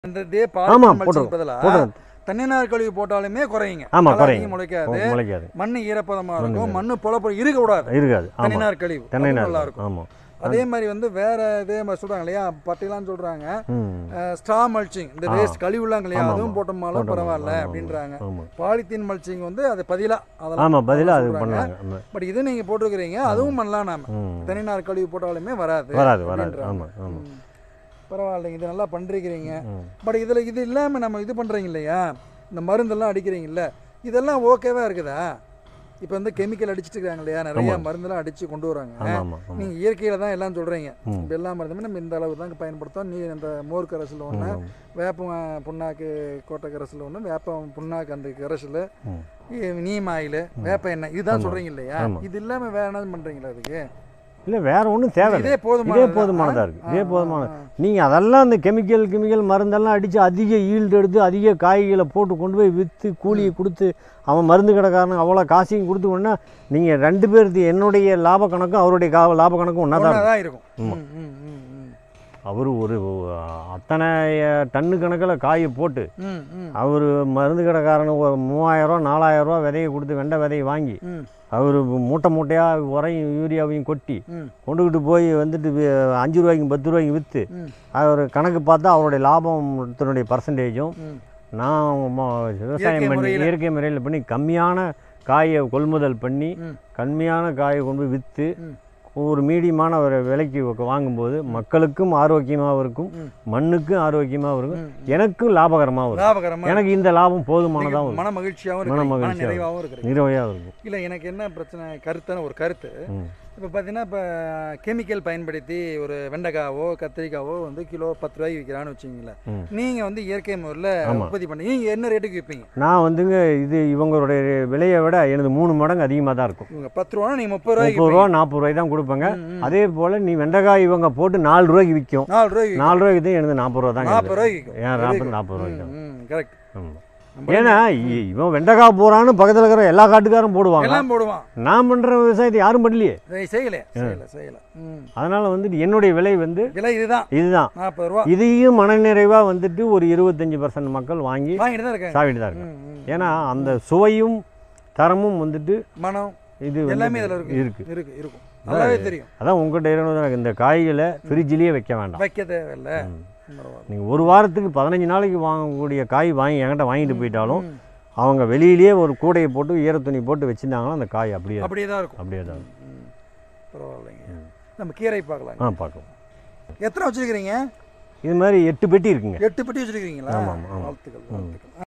இந்த இதே ஆமாம் பாலித்தீன் மல்ச்சிங் போட்டுருவோம் பதிலா போட்டுருவோம் தனியார் கழிவு போட்டாலுமே குறையுங்க ஆமாம் களை குறையும் அதிகம் முளைக்காது முளைக்காது மண்ணு ஈரப்பதமா இருக்கும் மண்ணு பொழப்பு இருக்க கூடாது இருக்காது ஆமாம் தனியார் கழிவு தென்னை அதுவும் நார் நல்லா இருக்கும் ஆமாம் அதே மாதிரி வந்து வேற இதே மாதிரி சொல்றாங்க இல்லையா பட்டைலாம் சொல்றாங்க ம் ஸ்ட்ரா மல்ச்சிங் இந்த வேஸ்ட் கழிவுலாம் இல்லையா ஆமா, அதுவும் ஆமா. போட்டோம்னாலும் போட்டோம், பரவாயில்ல ஆமா, அப்படின்றாங்க ஆமாம் பாலித்தீன் மல்ச்சிங் வந்து அது பதிலா அதெல்லாம் ஆமாம் பதிலாக அது சொல்றாங்க. பண்ணலாங்க ஆமாம் பட் இது நீங்க போட்டிருக்கிறீங்க அதுவும் பண்ணலாம் நாம ம் தனியார் கழிவு போட்டாலுமே வராது வராது வராது அப்படின்றாங்க. ஆமாம் ஆமாம் ம். பரவாயில்லைங்க இது நல்லா பண்றீங்க ம் பட் இதில் இது இல்லாமல் நம்ம இது பண்ணுறீங்க இல்லையா இந்த மருந்தெல்லாம் அடிக்கிறீங்கல்ல இதெல்லாம் ஓகேவா இருக்குதா இப்போ வந்து கெமிக்கல் அடிச்சிட்டு இருக்காங்க இல்லையா நிறைய மருந்தெல்லாம் அடித்து கொண்டு வராங்க ஆமாம் ஆமாம் ஆமாம் நீங்கள் இயற்கையில் தான் எல்லாம் சொல்கிறீங்க ம். இப்போ எல்லா மருந்துமே நம்ம இந்த அளவு தான் பயன்படுத்தோம் நீ இந்த மோர் கரைசல் ஒன்று ஆமாம். வேப்பம் புண்ணாக்கு கோட்டை கரைசல் ஒன்று வேப்பம் புண்ணாக்கு அந்த கரைசல் ம் நீம் ஆயில் வேப்ப எண்ணெய் இதுதான் சொல்கிறீங்க இல்லையா ஆமா. இது இல்லாமல் வேற என்ன பண்ணுறீங்களா அதுக்கு இல்லை வேற ஒன்றும் தேவை இதே போதுமான இதே போதுமானதாக இருக்குது இதே போதுமான நீங்கள் அதெல்லாம் இந்த கெமிக்கல் கெமிக்கல் மருந்தெல்லாம் அடித்து அதிக ஈல்டு எடுத்து அதிக காய்களை போட்டு கொண்டு போய் விற்று கூலியை கொடுத்து அவன் மருந்து கடைக்காரனுக்கு அவ்வளோ காசையும் கொடுத்து கொண்டா நீங்கள் ரெண்டு பேருக்கு என்னுடைய லாப கணக்கும் அவருடைய கா லாப கணக்கும் ஒன்றா தான் தான் இருக்கும் ம், ம், ம், ம். அவர் ஒரு அத்தனை டன்னு கணக்கில் காயை போட்டு ம், ம், அவர் மருந்து கடைக்காரனுக்கு ஒரு மூவாயிரரூவா நாலாயிரரூவா விதையை கொடுத்து வெண்டை விதையை வாங்கி ம், அவர் மூட்டை மூட்டையாக உரையும் யூரியாவையும் கொட்டி ம், கொண்டுக்கிட்டு போய் வந்துட்டு வி- அஞ்சு ரூபாய்க்கு பத்து ரூபாய்க்கு விற்று ம், அவர் கணக்கு பார்த்தா அவருடைய லாபத்தினுடைய பர்சன்டேஜும் ம். நான் ம- விவசாயம் இயற்கை பண்ணி முறையில. இயற்கை முறையில் பண்ணி கம்மியான காயை கொள்முதல் பண்ணி ம். கம்மியான காயை கொண்டு போய் விற்று ம். ஒரு மீடியமான ஒரு விலைக்கு வ- வாங்கும்போது மக்களுக்கும் ஆரோக்கியமாகவும் இருக்கும் ம். மண்ணுக்கும் ஆரோக்கியமாகவும் இருக்கும் ம். எனக்கும் லாபகரமாகவும் இருக்கும் லாபகரமா எனக்கு இந்த லாபம் போதுமானதாகவும் இருக்கும் மன மகிழ்ச்சியாகவும் மன இருக்கு மன மகிழ்ச்சியாவும் நிறைவாகவும் இருக்கு நிறைவையாக இருக்கும் இல்லை எனக்கு என்ன பிரச்சனை கருத்துன்னு ஒரு கருத்து ம். இப்போ பார்த்தீங்கன்னா இப்போ கெமிக்கல் பயன்படுத்தி ஒரு வெண்டைக்காவோ கத்திரிக்காவோ வந்து கிலோ பத்து ரூபாய்க்கு விற்கிறான்னு வச்சுங்களேன் ம். நீங்கள் வந்து இயற்கை முறையில் ஆமா. உற்பத்தி பண்ணி நீங்கள் என்ன ரேட்டுக்கு விற்பீங்க நான் வந்துங்க இது இவங்களுடைய விலையை விட எனது மூணு மடங்கு அதிகமாக தான் இருக்கும் இவங்க பத்து ரூபா நீங்கள் முப்பது ரூபாய்க்கு முப்பது ரூபா நாற்பது ரூபாய் தான் கொடுப்பாங்க ம், ம். அதே போல் நீ வெண்டைக்காய் இவங்க போட்டு நாலு ரூபாய்க்கு விற்கும் நாலு ரூபாய்க்கு நாலு ரூபாய்க்கு தான் எனது நாற்பது ரூபா தாங்க நாற்பது ரூபாய்க்கு விற்கும். ஏன் Very நாற்பது good. நாற்பது ரூபாய்க்கு தான் ம் கரெக்ட் ஆமாம் ஏன்னா இ- இவன் வெண்டைக்காய் போகிறான்னு பக்கத்தில் இருக்கிற எல்லா காட்டுக்காரும் போடுவாங்க எல்லாம் போடுவான் நான் பண்ணுற விவசாயத்தை யாரும் பண்ணலையே சரி, செய்யல செய்யல செய்யல ம் அதனால் வந்துட்டு என்னுடைய விலை வந்து விலை இதுதான் இதுதான் நாற்பது ரூபா இதையும் மனநிறைவாக வந்துட்டு ஒரு இருபத்தஞ்சி பர்சன்ட் மக்கள் வாங்கி வாங்கிட்டு தான் இருக்காங்க சாப்பிட்டு தான் இருக்காங்க ம், ம். ஏன்னா அந்த சுவையும் தரமும் வந்துட்டு மனம் இது வந்து எல்லாமே இதில் இருக்கு இருக்கு இருக்கு இருக்கும் நல்லாவே தெரியும் அதான் உங்கள்கிட்ட இருக்கணும் எனக்கு இந்த காய்களை ஃப்ரிட்ஜ்லேயே வைக்க வேண்டாம் வைக்க தேவையில்லை ம். பரவாயில்ல. நீங்கள் ஒரு வாரத்துக்கு பதினஞ்சு நாளைக்கு வாங்கக்கூடிய காய் வாங்கி என்கிட்ட வாங்கிட்டு போயிட்டாலும் ம். அவங்க வெளியிலேயே ஒரு கூடையை போட்டு ஈரத்துணி போட்டு வச்சுருந்தாங்கன்னா அந்த காய் அப்படியே அப்படியே தான் இருக்கும் அப்படியே தான் ம். பரவாயில்லைங்க நம்ம கீரை பார்க்கலாம் ஆ பார்க்கலாம் எத்தனை வச்சிருக்கிறீங்க இது மாதிரி எட்டு பெட்டி இருக்குங்க எட்டு பெட்டி வச்சிருக்கீங்களா ஆமாம், ஆமாம். வாழ்த்துக்கள் வாழ்த்துக்கள்